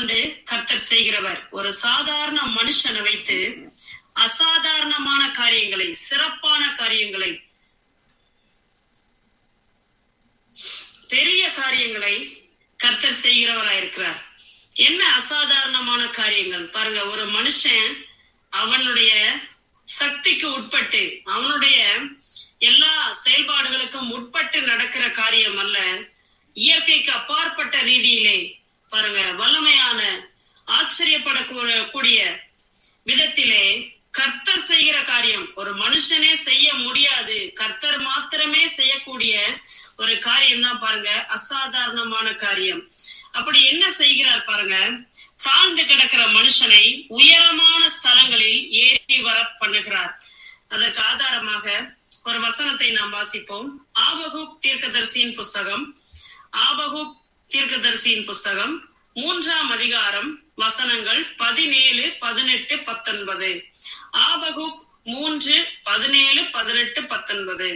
கொண்டு கர்த்தர் செய்கிறவர் ஒரு சாதாரண மனுஷனை வைத்து அசாதாரணமான காரியங்களை சிறப்பான காரியங்களை பெரிய காரியங்களை கர்த்தர் செய்கிறவராயிருக்கிறார் என்ன அசாதாரணமான காரியங்கள் பாருங்க ஒரு மனுஷன் அவனுடைய சக்திக்கு உட்பட்டு அவனுடைய எல்லா செயல்பாடுகளுக்கும் உட்பட்டு நடக்கிற காரியம் அல்ல இயற்கைக்கு அப்பாற்பட்ட ரீதியிலே பாருங்க வல்லமையான ஆச்சரியப்படக்கூடிய விதத்திலே கர்த்தர் செய்கிற காரியம் ஒரு மனுஷனே செய்ய முடியாது கர்த்தர் மாத்திரமே செய்யக்கூடிய ஒரு காரியம் தான் பாருங்க அசாதாரணமான காரியம் அப்படி என்ன செய்கிறார் பாருங்க தாழ்ந்து கிடக்கிற மனுஷனை உயரமான ஸ்தலங்களில் ஏறி வர பண்ணுகிறார் அதற்கு ஆதாரமாக ஒரு வசனத்தை நாம் வாசிப்போம் ஆபகுக் தீர்க்கதரிசியின் புஸ்தகம் ஆபகுக் தீர்க்கதரிசியின் புஸ்தகம் மூன்றாம் அதிகாரம் வசனங்கள் பதினேழு பதினெட்டு பத்தொன்பது ஆபகுக் மூன்று பதினேழு பதினெட்டு பத்தொன்பது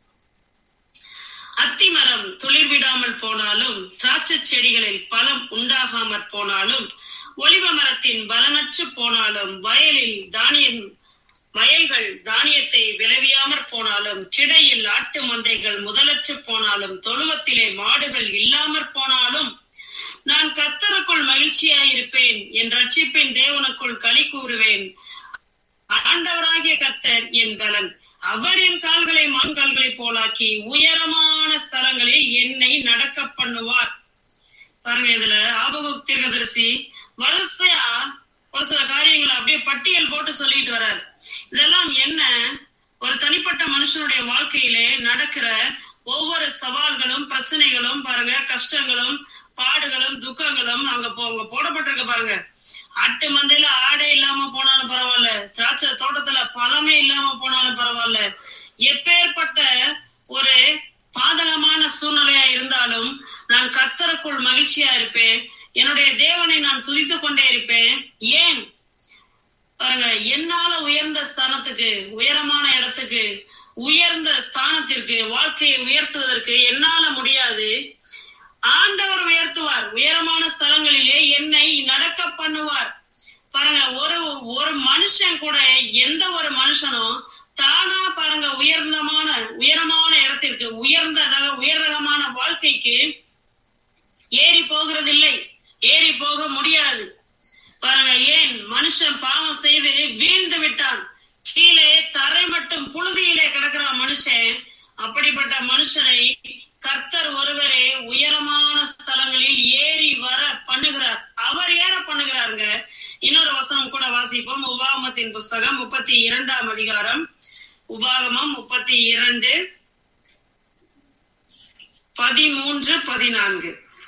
அத்திமரம் துளிர் விடாமல் போனாலும் திராட்சை செடிகளில் பலம் உண்டாகாமற் போனாலும் ஒலிவ மரத்தின் பலனற்று போனாலும் வயலில் தானியம் வயல்கள் தானியத்தை விளைவியாமற் போனாலும் கிடையில் ஆட்டு மந்தைகள் முதலற்று போனாலும் தொழுவத்திலே மாடுகள் இல்லாமற் போனாலும் நான் கத்தருக்குள் மகிழ்ச்சியாயிருப்பேன் என் ரட்சிப்பின் தேவனுக்குள் களி கூறுவேன் ஆண்டவராகிய கர்த்தர் என் பலன் அவர் என் கால்களை மான்கால்களை போலாக்கி உயரமான ஸ்தலங்களில் என்னை நடக்க பண்ணுவார் பாருங்க இதுல ஆபகுக் தீர்க்கதரிசி வரிசையா ஒரு சில காரியங்களை அப்படியே பட்டியல் போட்டு சொல்லிட்டு வர்றார் இதெல்லாம் என்ன ஒரு தனிப்பட்ட மனுஷனுடைய வாழ்க்கையிலே நடக்கிற ஒவ்வொரு சவால்களும் பிரச்சனைகளும் பாருங்க கஷ்டங்களும் பாடுகளும் துக்கங்களும் அங்க போ அங்க போடப்பட்டிருக்க பாருங்க ஆட்டு மந்தையில ஆடே இல்லாம போனாலும் பரவாயில்ல திராட்சை தோட்டத்துல பழமே இல்லாம போனாலும் பரவாயில்ல எப்பேற்பட்ட ஒரு பாதகமான சூழ்நிலையா இருந்தாலும் நான் கர்த்தருக்குள் மகிழ்ச்சியா இருப்பேன் என்னுடைய தேவனை நான் துதித்து கொண்டே இருப்பேன் ஏன் பாருங்க என்னால உயர்ந்த ஸ்தானத்துக்கு உயரமான இடத்துக்கு உயர்ந்த ஸ்தானத்திற்கு வாழ்க்கையை உயர்த்துவதற்கு என்னால முடியாது ஆண்டவர் உயர்த்துவார் உயரமான ஸ்தலங்களிலே என்னை நடக்க பண்ணுவார் பாருங்க ஒரு ஒரு மனுஷன் கூட எந்த ஒரு மனுஷனும் தானா பாருங்க உயர்ந்தமான உயரமான இடத்திற்கு உயர்ந்த ரக உயர் ரகமான வாழ்க்கைக்கு ஏறி போகிறதில்லை ஏறி போக முடியாது பாருங்க ஏன் மனுஷன் பாவம் செய்து வீழ்ந்து விட்டான் கீழே தரை மட்டும் புழுதியிலே கிடக்கிறான் மனுஷன் அப்படிப்பட்ட மனுஷனை கர்த்தர் ஒருவரே உயரமான ஸ்தலங்களில் ஏறி வர பண்ணுகிறார் அவர் ஏற பண்ணுகிறாருங்க இன்னொரு வசனம் கூட வாசிப்போம் உபாகமத்தின் புஸ்தகம் முப்பத்தி இரண்டாம் அதிகாரம் உபாகமம் முப்பத்தி இரண்டு பதிமூன்று பதினான்கு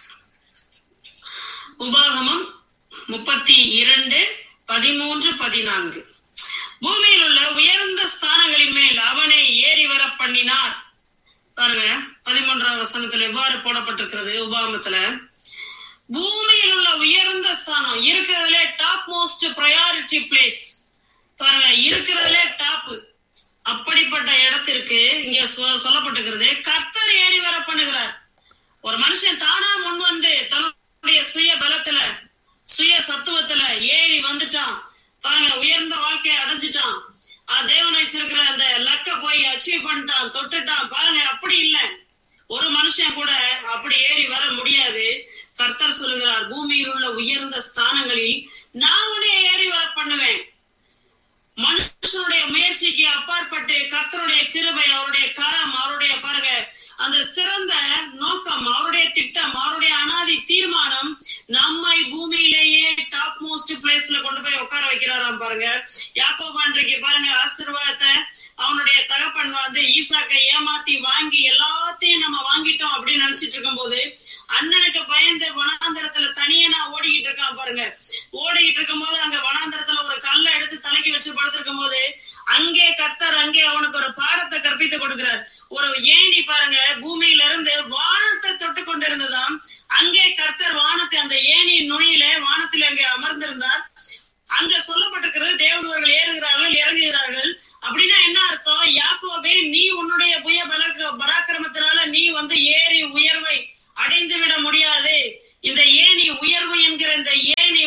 உபாகமம் முப்பத்தி இரண்டு பதிமூன்று பதினான்கு பூமியில் உள்ள உயர்ந்த ஸ்தானங்களின் மேல் அவனை ஏறி வர பண்ணினார் பாருங்க பதிமூன்றாம் வசனத்துல எவ்வாறு போடப்பட்டிருக்கிறது உபாகமத்துல பூமியில் உள்ள உயர்ந்த ஸ்தானம் இருக்கிறதுல டாப் மோஸ்ட் ப்ரையாரிட்டி பிளேஸ் பாருங்க இருக்கிறதுல டாப் அப்படிப்பட்ட இடத்திற்கு இங்க சொல்லப்பட்டிருக்கிறது கர்த்தர் ஏறி வர பண்ணுகிறார் ஒரு மனுஷன் தானா முன் வந்து தன்னுடைய சுய பலத்துல சுய சத்துவத்துல ஏறி வந்துட்டான் பாருங்க உயர்ந்த வாழ்க்கையை அடைஞ்சிட்டான் தேவன் வச்சிருக்கிற அந்த லக்க போய் அச்சீவ் பண்ணிட்டான் தொட்டுட்டான் பாருங்க அப்படி இல்லை ஒரு மனுஷன் கூட அப்படி ஏறி வர முடியாது கர்த்தர் சொல்லுகிறார் பூமியில் உள்ள உயர்ந்த ஸ்தானங்களில் நான் உன்னைய ஏறி வர பண்ணுவேன் மனுஷனுடைய முயற்சிக்கு அப்பாற்பட்டு கர்த்தருடைய கிருபை அவருடைய கரம் அவருடைய பாருங்க அந்த சிறந்த நோக்கம் அவருடைய திட்டம் அவருடைய அனாதி தீர்மானம் நம்மை பூமியிலேயே டாப் மோஸ்ட் பிளேஸ்ல கொண்டு போய் உட்கார வைக்கிறாராம் பாருங்க யாக்கோபா இன்றைக்கு பாருங்க ஆசீர்வாதத்தை அவனுடைய தகப்பன் வந்து ஈசாக்கை ஏமாத்தி வாங்கி எல்லாத்தையும் நம்ம வாங்கிட்டோம் அப்படின்னு நினைச்சிட்டு இருக்கும் போது அண்ணனுக்கு பயந்து வனாந்தரத்துல தனியே நான் ஓடிக்கிட்டு இருக்கான் பாருங்க ஓடிக்கிட்டு இருக்கும் போது அங்க வனாந்தரத்துல ஒரு கல்லை எடுத்து தலைக்கு வச்சு படுத்திருக்கும் போது அங்கே கர்த்தர் அங்கே அவனுக்கு ஒரு பாடத்தை கற்பித்து கொடுக்கிறார் ஒரு ஏணி பாருங்க பூமியில இருந்து வானத்தை தொட்டு கொண்டிருந்ததாம் அங்கே கர்த்தர் வானத்தை அந்த ஏணியின் நுனியில வானத்தில் அங்கே அமர்ந்திருந்தார் அங்க சொல்லப்பட்டிருக்கிறது தேவதூர்கள் ஏறுகிறார்கள் இறங்குகிறார்கள் அப்படின்னா என்ன அர்த்தம் யாக்கோபே நீ உன்னுடைய புய பலக்க பராக்கிரமத்தினால நீ வந்து ஏறி உயர்வை அடைந்து விட முடியாது இந்த ஏணி உயர்வு என்கிற இந்த ஏணி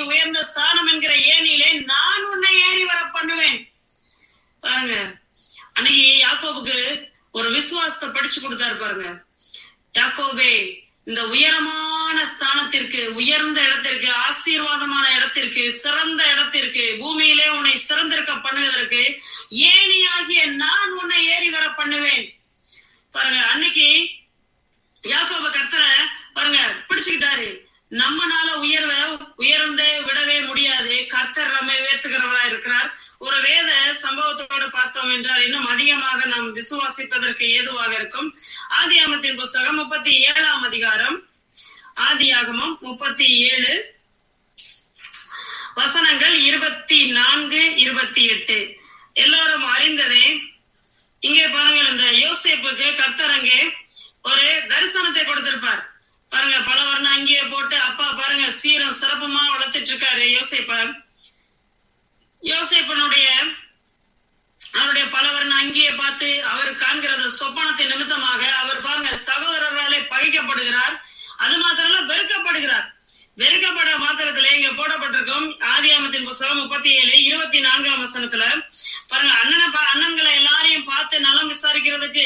படிச்சு கொடுத்தாரு பாருங்க யாக்கோபே இந்த உயரமான ஸ்தானத்திற்கு உயர்ந்த இடத்திற்கு ஆசீர்வாதமான இடத்திற்கு சிறந்த இடத்திற்கு பூமியிலே உன்னை சிறந்திருக்க பண்ணுவதற்கு ஏனியாகிய நான் உன்னை ஏறி வர பண்ணுவேன் பாருங்க அன்னைக்கு யாக்கோப கர்த்தர பாருங்க பிடிச்சுக்கிட்டாரு நம்மனால உயர்வ உயர்ந்தே விடவே முடியாது கர்த்தர் நம்மை உயர்த்துகிறவரா இருக்கிறார் ஒரு வேத சம்பவத்தோடு பார்த்தோம் என்றால் இன்னும் அதிகமாக நாம் விசுவாசிப்பதற்கு ஏதுவாக இருக்கும் ஆதியாமத்தின் புஸ்தகம் முப்பத்தி ஏழாம் அதிகாரம் ஆதியாகமம் முப்பத்தி ஏழு வசனங்கள் இருபத்தி நான்கு இருபத்தி எட்டு எல்லாரும் அறிந்ததே இங்கே பாருங்கள் இந்த யோசேப்புக்கு கர்த்தர் அங்கே ஒரு தரிசனத்தை கொடுத்திருப்பார் பாருங்க பல வர்ணம் அங்கேயே போட்டு அப்பா பாருங்க சீரம் சிறப்புமா வளர்த்துட்டு இருக்காரு யோசேப்ப யோசேப்பனுடைய அவருடைய பலவர்ண அங்கேயே பார்த்து அவர் காண்கிறது சொப்பனத்தின் நிமித்தமாக அவர் பாருங்க சகோதரராலே பகைக்கப்படுகிறார் அது மாத்திரம் இல்ல வெறுக்கப்படுகிறார் வெறுக்கப்பட மாத்திரத்திலே இங்க போடப்பட்டிருக்கும் ஆதியாமத்தின் புஸ்தகம் முப்பத்தி ஏழு இருபத்தி நான்காம் வசனத்துல பாருங்க அண்ணனை பா- அண்ணன்களை எல்லாரையும் பார்த்து நலம் விசாரிக்கிறதுக்கு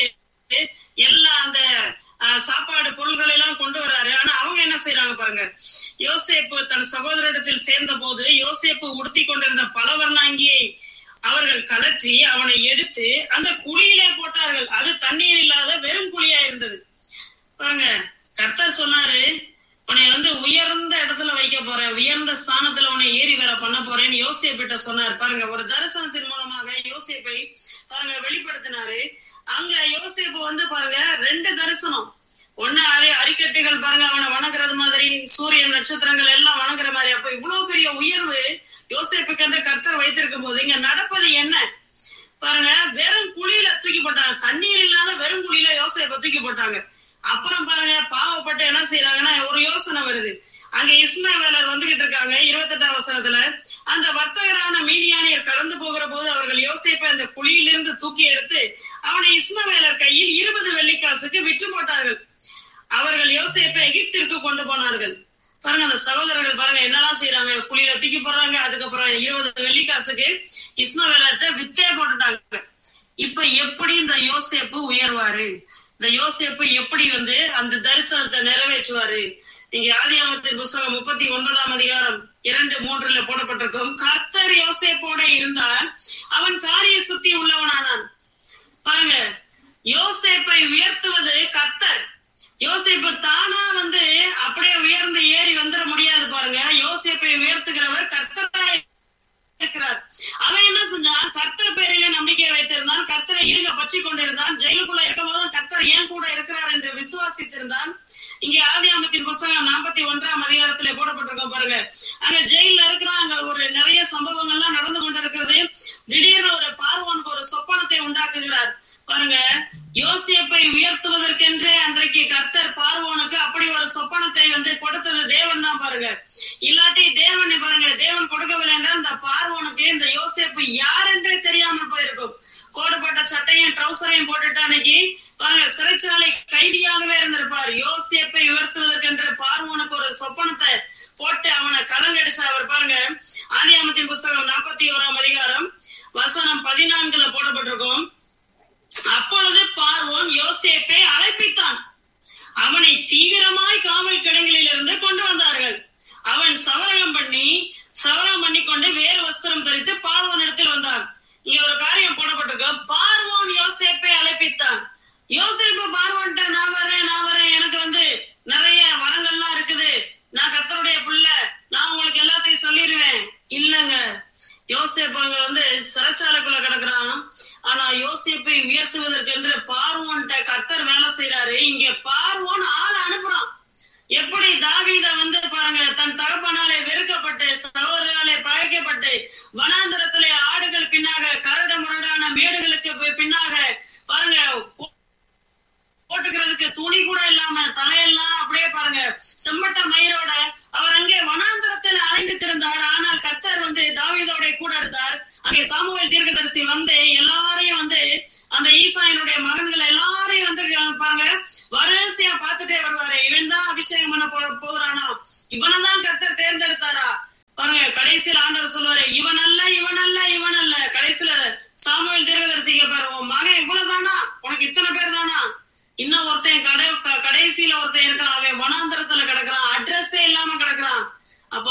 எல்லா அந்த அஹ், சாப்பாடு பொருள்கள் எல்லாம் கொண்டு வர்றாரு ஆனா அவங்க என்ன செய்யறாங்க பாருங்க யோசேப்பு தன் சகோதரிடத்தில் சேர்ந்த போது யோசேப்பு உடுத்தி கொண்டிருந்த பலவர்ணாங்கியை அவர்கள் கலற்றி அவனை எடுத்து அந்த குழியிலே போட்டார்கள் அது தண்ணீர் இல்லாத வெறும் குழியா இருந்தது பாருங்க கர்த்தர் சொன்னாரு உன்னை வந்து உயர்ந்த இடத்துல வைக்க போறேன் உயர்ந்த ஸ்தானத்துல உன்னை ஏறி வர பண்ண போறேன்னு யோசேப்பிட்ட சொன்னார் பாருங்க ஒரு தரிசனத்தின் மூலமாக யோசேப்பை பாருங்க வெளிப்படுத்தினாரு அங்க யோசேப்பு வந்து பாருங்க ரெண்டு தரிசனம் ஒண்ணு அரி அரிக்கட்டுகள் பாருங்க அவனை வணங்குறது மாதிரி சூரியன் நட்சத்திரங்கள் எல்லாம் வணங்குற மாதிரி அப்ப இவ்வளவு பெரிய உயர்வு யோசேப்புக்கு என்று கர்த்தர் வைத்திருக்கும் போது இங்க நடப்பது என்ன பாருங்க வெறும் குழியில தூக்கி போட்டாங்க தண்ணீர் இல்லாத வெறும் குழியில யோசேப்பை தூக்கி போட்டாங்க அப்புறம் பாருங்க பாவப்பட்டு என்ன செய்யறாங்கன்னா ஒரு யோசனை வருது அங்க இஸ்மவேலர் வந்துகிட்டு இருக்காங்க இருபத்தெட்டாம் வசனத்துல அந்த வர்த்தகரான மீதியானியர் கடந்து போகிற போது அவர்கள் யோசேப்பை அந்த குழியிலிருந்து தூக்கி எடுத்து அவனை இஸ்மவேலர் கையில் இருபது வெள்ளிக்காசுக்கு விற்று போட்டார்கள் அவர்கள் யோசேப்பை எகிப்திற்கு கொண்டு போனார்கள் பாருங்க அந்த சகோதரர்கள் பாருங்க என்னெல்லாம் செய்யறாங்க குழியில தூக்கி போடுறாங்க அதுக்கப்புறம் இருபது வெள்ளிக்காசுக்கு இஸ்மவேலர்ட்ட வித்தே போட்டுட்டாங்க இப்ப எப்படி இந்த யோசேப்பு உயர்வாரு இந்த யோசேப்பு எப்படி வந்து அந்த தரிசனத்தை நிறைவேற்றுவாரு நீங்க ஆதியாமத்தின் புஸ்தகம் முப்பத்தி ஒன்பதாம் அதிகாரம் இரண்டு மூன்றுல போடப்பட்டிருக்கும் கர்த்தர் யோசேப்போட இருந்தால் அவன் காரிய சுத்தி உள்ளவனானான் பாருங்க யோசேப்பை உயர்த்துவது கர்த்தர் யோசேப்பு தானா வந்து அப்படியே உயர்ந்து ஏறி வந்துட முடியாது பாருங்க யோசேப்பை உயர்த்துகிறவர் கர்த்தராய் இருக்கிறார் அவன் என்ன செஞ்சான் கர்த்தர் பேரில நம்பிக்கை வைத்திருந்தான் கர்த்தரை இருங்க பற்றி கொண்டிருந்தான் ஜெயிலுக்குள்ள இருக்கும் போது கர்த்தர் ஏன் கூட இருக்கிறார் என்று விசுவாசித்திருந்தான் இங்கே ஆதியாமத்தின் புஸ்தகம் நாற்பத்தி ஒன்றாம் அதிகாரத்துல போடப்பட்டிருக்கோம் பாருங்க அங்க ஜெயில இருக்கிறான் அங்க ஒரு நிறைய சம்பவங்கள்லாம் நடந்து கொண்டிருக்கிறது திடீர்னு ஒரு பார்வனுக்கு ஒரு சொப்பனத்தை உண்டாக்குகிறார் பாருங்க யோசியப்பை உயர்த்துவதற்கென்றே அன்றைக்கு கர்த்தர் பார்வோனுக்கு அப்படி ஒரு சொப்பனத்தை வந்து கொடுத்தது தேவன் தான் பாருங்க இல்லாட்டி தேவனை பாருங்க தேவன் கொடுக்கவில்லை என்றால் இந்த பார்வோனுக்கு இந்த யோசேப்பு யார் என்றே தெரியாமல் போயிருக்கும் கோடுபட்ட சட்டையும் ட்ரௌசரையும் போட்டுட்டு அன்னைக்கு பாருங்க சிறைச்சாலை கைதியாகவே இருந்திருப்பார் யோசேப்பை உயர்த்துவதற்கென்று பார்வோனுக்கு ஒரு சொப்பனத்தை போட்டு அவனை கலங்கடிச்சு அவர் பாருங்க ஆதியாமத்தின் புஸ்தகம் நாற்பத்தி ஓராம் அதிகாரம் வசனம் பதினான்குல போடப்பட்டிருக்கும் அப்பொழுது பார்வோன் யோசேப்பை அழைப்பித்தான் அவனை தீவிரமாய் காவல் கிடங்களில் இருந்து கொண்டு வந்தார்கள் அவன் சவரகம் பண்ணி சவரகம் பண்ணி கொண்டு வேறு வஸ்திரம் தரித்து பார்வோன் இடத்தில் வந்தான் இங்க ஒரு காரியம் போடப்பட்டிருக்கு பார்வோன் யோசேப்பை அழைப்பித்தான் யோசேப்பு பார்வோன்ட்ட நான் வரேன் நான் வரேன் எனக்கு வந்து நிறைய வரங்கள்லாம் இருக்குது நான் கர்த்தருடைய பிள்ளை நான் உங்களுக்கு எல்லாத்தையும் சொல்லிடுவேன் இல்லங்க யோசேப்பு அங்க வந்து சிறைச்சாலைக்குள்ள கிடக்குறான் ஆனா யோசேப்பை உயர்த்துவதற்கென்று பார்வோன்ட்ட கர்த்தர் வேலை செய்யறாரு இங்க பார்வோன் ஆள் அனுப்புறான் எப்படி தாவீத வந்து பாருங்க தன் தகப்பனாலே வெறுக்கப்பட்டு சகோதரனாலே பகைக்கப்பட்டு வனாந்தரத்திலே ஆடுகள் பின்னாக கரடு முரடான மேடுகளுக்கு போய் பின்னாக பாருங்க போ- போட்டுக்கிறதுக்கு துணி கூட இல்லாம தலையெல்லாம் அப்படியே பாருங்க செம்மட்ட மயிரோட அவர் அங்கே வனாந்தரத்தில் அலைந்து திறந்தார் ஆனால் கர்த்தர் வந்து தாவீதோட கூட இருந்தார் அங்கே சாமுவேல் தீர்க்கதரிசி வந்து எல்லாரையும் வந்து அந்த ஈசாயினுடைய மகன்கள் எல்லாரையும் வந்து அஹ், பாருங்க வரிசையா பார்த்துட்டே வருவாரு இவன் தான் அபிஷேகம் பண்ண போ போறானா இவனை தான் கர்த்தர் தேர்ந்தெடுத்தாரா பாருங்க கடைசியில் ஆண்டவர் சொல்லுவாரு இவன் அல்ல இவன் அல்ல இவன் அல்ல கடைசியில சாமுவேல் தீர்க்கதரிசிக்க பாரு உன் மகன் இவ்வளவுதானா உனக்கு இத்தனை பேர் தானா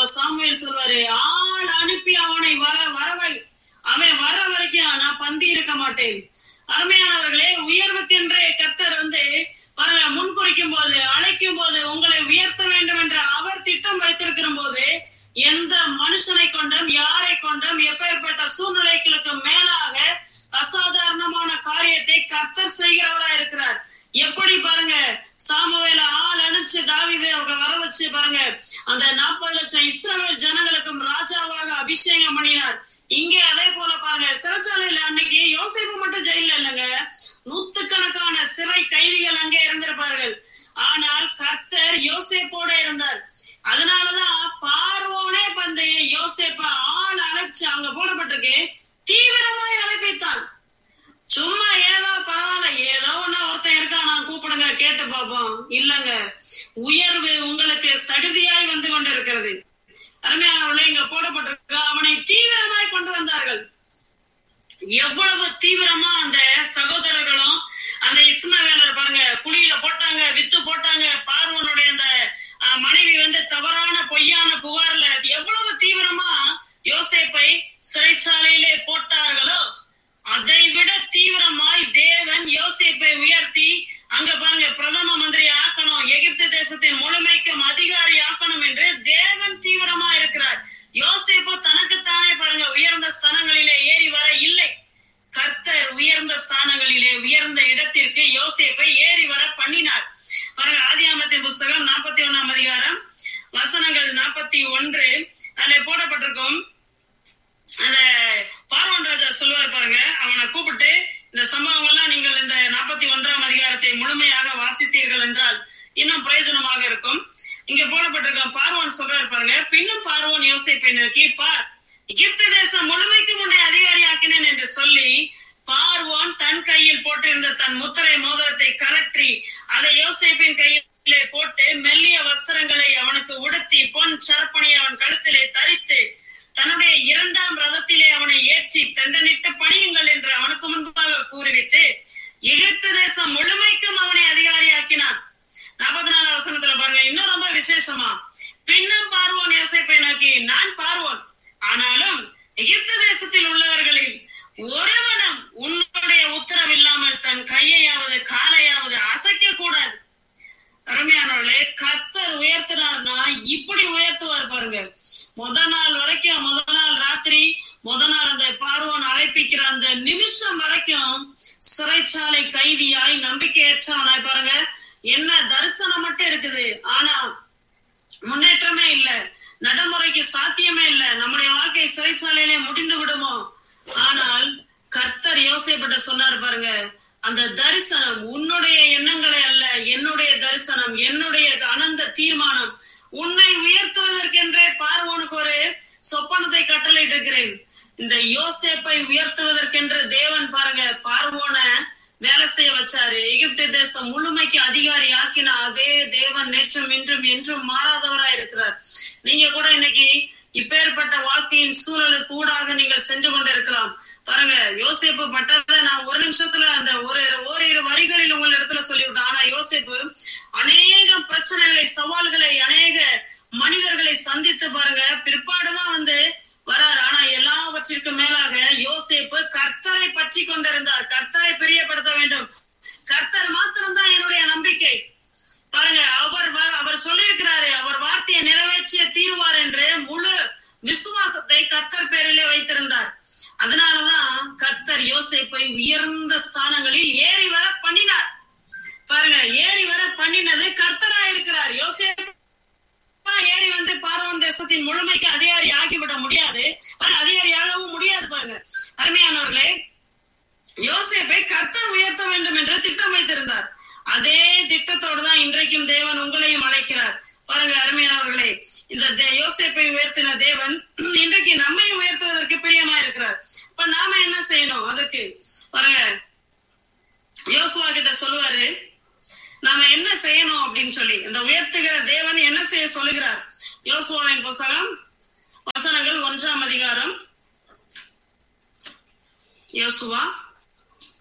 அப்ப சாமுவேல் சொல்வாரு ஆள் அனுப்பி அவனை வர வரவை அவன் வர வரைக்கும் நான் பந்தி இருக்க மாட்டேன் அருமையானவர்களே உயர்வுக்கென்றே கர்த்தர் வந்து பாருங்க முன்குறிக்கும் போது அழைக்கும் போது உங்களை உயர்த்த வேண்டும் என்ற அவர் திட்டம் வைத்திருக்கிற போது எந்த மனுஷனை கொண்டும் யாரை கொண்டும் எப்பேற்பட்ட சூழ்நிலைகளுக்கு மேலாக அசாதாரணமான காரியத்தை கர்த்தர் செய்கிறவரா இருக்கிறார் எப்படி பாருங்க சாமுவேல ஆள் அனுப்பிச்சு தாவிதை அவங்க வர வச்சு பாருங்க அந்த நாற்பது லட்சம் இஸ்ரவேல் ஜனங்களுக்கும் ராஜாவாக அபிஷேகம் பண்ணினார் இங்கே அதே போல பாருங்க சிறைச்சாலையில அன்னைக்கு யோசிப்பு மட்டும் ஜெயில இல்லைங்க நூத்துக்கணக்கான சிறை கைதிகள் அங்கே இருந்திருப்பார்கள் ஆனால் கர்த்தர் யோசேப்போட இருந்தார் அதனாலதான் பார்வோனே வந்து யோசேப்ப ஆள் அழைச்சு அங்க போடப்பட்டிருக்கு தீவிரமாய் அழைப்பித்தான் சும்மா ஏதோ பரவாயில்ல ஏதோ ஒண்ணு ஒருத்தன் இருக்கான் நான் கூப்பிடுங்க கேட்டு பார்ப்போம் இல்லங்க உயர்வு உங்களுக்கு சடுதியாய் வந்து கொண்டிருக்கிறது அருமையானவர்களே இங்க போடப்பட்டிருக்கு அவனை தீவிரமாய் கொண்டு வந்தார்கள் எவ்வளவு தீவிரமா அந்த சகோதரர்களும் அந்த இஸ்மவேலர் பாருங்க குழியில போட்டாங்க வித்து போட்டாங்க பார்வனுடைய அந்த அஹ், மனைவி வந்து தவறான பொய்யான புகார்ல அது எவ்வளவு தீவிரமா யோசேப்பை சிறைச்சாலையிலே போட்டார்களோ அதை விட தீவிரமாய் தேவன் யோசேப்பை உயர்த்தி அங்க பாருங்க பிரதம மந்திரி ஆக்கணும் எகிப்து தேசத்தின் முழுமைக்கும் அதிகாரி ஆக்கணும் என்று தேவன் தீவிரமா இருக்கிறார் யோசேப்பு தனக்குத்தானே பாருங்க உயர்ந்த ஸ்தானங்களிலே ஏறி வர இல்லை கர்த்தர் உயர்ந்த ஸ்தானங்களிலே உயர்ந்த இடத்திற்கு யோசேப்பை ஏறி வர பண்ணினார் பாருங்க ஆதியாமத்தின் புஸ்தகம் நாற்பத்தி ஒண்ணாம் அதிகாரம் வசனங்கள் நாற்பத்தி ஒன்று அதுல போடப்பட்டிருக்கும் அந்த பார்வன் ராஜா சொல்லுவார் பாருங்க அவனை கூப்பிட்டு இந்த சம்பவங்கள்லாம் நீங்கள் இந்த நாற்பத்தி ஒன்றாம் அதிகாரத்தை முழுமையாக வாசித்தீர்கள் என்றால் இன்னும் பிரயோஜனமாக இருக்கும் இங்க போடப்பட்டிருக்க பார்வோன் சொல்றாரு பாருங்க பின்னும் பார்வோன் யோசிப்பை நோக்கி பார் எகிப்து தேசம் முழுமைக்கு முன்னே அதிகாரியாக்கினேன் என்று சொல்லி பார்வோன் தன் கையில் போட்டிருந்த தன் முத்திரை மோதிரத்தை கலற்றி அதை யோசேப்பின் கையிலே போட்டு மெல்லிய வஸ்திரங்களை அவனுக்கு உடுத்தி பொன் சரப்பணி அவன் கழுத்திலே தரித்து தன்னுடைய இரண்டாம் ரதத்திலே அவனை ஏற்றி தந்தனிட்டு பணியுங்கள் என்று அவனுக்கு முன்பாக கூறிவிட்டு எகிப்து தேசம் முழுமைக்கும் அவனை அதிகாரியாக்கினான் நாற்பத்தி நாலு வசனத்துல பாருங்க இன்னும் ரொம்ப விசேஷமா பின்னும் பார்வோன் யோசேப்பை நோக்கி நான் பார்வோன் ஆனாலும் எகிப்து தேசத்தில் உள்ளவர்களில் ஒருவனும் உன்னுடைய உத்தரவில்லாமல் தன் கையையாவது காலையாவது அசைக்க கூடாது அருமையானவர்களே கர்த்தர் உயர்த்தினார்னா இப்படி உயர்த்துவார் பாருங்க முத நாள் வரைக்கும் முத நாள் ராத்திரி முத நாள் அந்த பார்வோன் அழைப்பிக்கிற அந்த நிமிஷம் வரைக்கும் சிறைச்சாலை கைதியாய் நம்பிக்கையற்றவனாய் பாருங்க என்ன தரிசனம் மட்டும் இருக்குது ஆனா முன்னேற்றமே இல்ல நடைமுறைக்கு சாத்தியமே இல்ல நம்முடைய வாழ்க்கை சிறைச்சாலையிலே முடிந்து விடுமோ ஆனால் கர்த்தர் யோசிப்பட்ட சொன்னார் பாருங்க அந்த தரிசனம் உன்னுடைய எண்ணங்களை அல்ல என்னுடைய தரிசனம் என்னுடைய அனந்த தீர்மானம் உன்னை உயர்த்துவதற்கென்றே பார்வோனுக்கு ஒரு சொப்பனத்தை கட்டளையிட்டு இருக்கிறேன் இந்த யோசேப்பை உயர்த்துவதற்கென்று தேவன் பாருங்க பார்வோன வேலை செய்ய வச்சாரு எகிப்து தேசம் முழுமைக்கு அதிகாரி ஆக்கின அதே தேவன் நேற்றும் இன்றும் என்றும் மாறாதவரா இருக்கிறார் நீங்க கூட இன்னைக்கு இப்பேற்பட்ட வாழ்க்கையின் சூழலுக்கு ஊடாக நீங்கள் சென்று கொண்டிருக்கலாம் பாருங்க யோசேப்பு பட்டதை நான் ஒரு நிமிஷத்துல அந்த ஒரு ஓரிரு வரிகளில் உங்கள் இடத்துல சொல்லிவிட்டேன் ஆனா யோசேப்பு அநேக பிரச்சனைகளை சவால்களை அநேக மனிதர்களை சந்தித்து பாருங்க பிற்பாடுதான் வந்து வரார் ஆனா எல்லாவற்றிற்கும் மேலாக யோசேப்பு கர்த்தரை பற்றி கொண்டிருந்தார் கர்த்தரை பிரியப்படுத்த வேண்டும் கர்த்தர் மாத்திரம்தான் என்னுடைய நம்பிக்கை பாருங்க அவர் வ- அவர் சொல்லியிருக்கிறாரு அவர் வார்த்தையை நிறைவேற்றிய தீர்வார் என்று முழு விசுவாசத்தை கர்த்தர் பேரிலே வைத்திருந்தார் அதனாலதான் கர்த்தர் யோசேப்பை உயர்ந்த ஸ்தானங்களில் ஏறி வர பண்ணினார் பாருங்க ஏறி வர பண்ணினது கர்த்தரா இருக்கிறார் யோசேப்பு ஏறி வந்து பார்வோன் தேசத்தின் முழுமைக்கு அதிகாரி ஆகிவிட முடியாது ஆனா அதிகாரியாகவும் முடியாது பாருங்க அருமையானவர்களே யோசேப்பை கர்த்தர் உயர்த்த வேண்டும் என்று திட்டம் வைத்திருந்தார் அதே திட்டத்தோடு தான் இன்றைக்கும் தேவன் உங்களையும் அழைக்கிறார் பாருங்க அருமையானவர்களே இந்த தே- யோசேப்பை உயர்த்தின தேவன் இன்றைக்கு நம்மை உயர்த்துவதற்கு பிரியமா இருக்கிறார் இப்ப நாம என்ன செய்யணும் அதுக்கு பாருங்க யோசுவா கிட்ட சொல்லுவாரு நாம என்ன செய்யணும் அப்படின்னு சொல்லி இந்த உயர்த்துகிற தேவன் என்ன செய்ய சொல்லுகிறார் யோசுவாவின் புஸ்தகம் வசனங்கள் ஒன்றாம் அதிகாரம் யோசுவா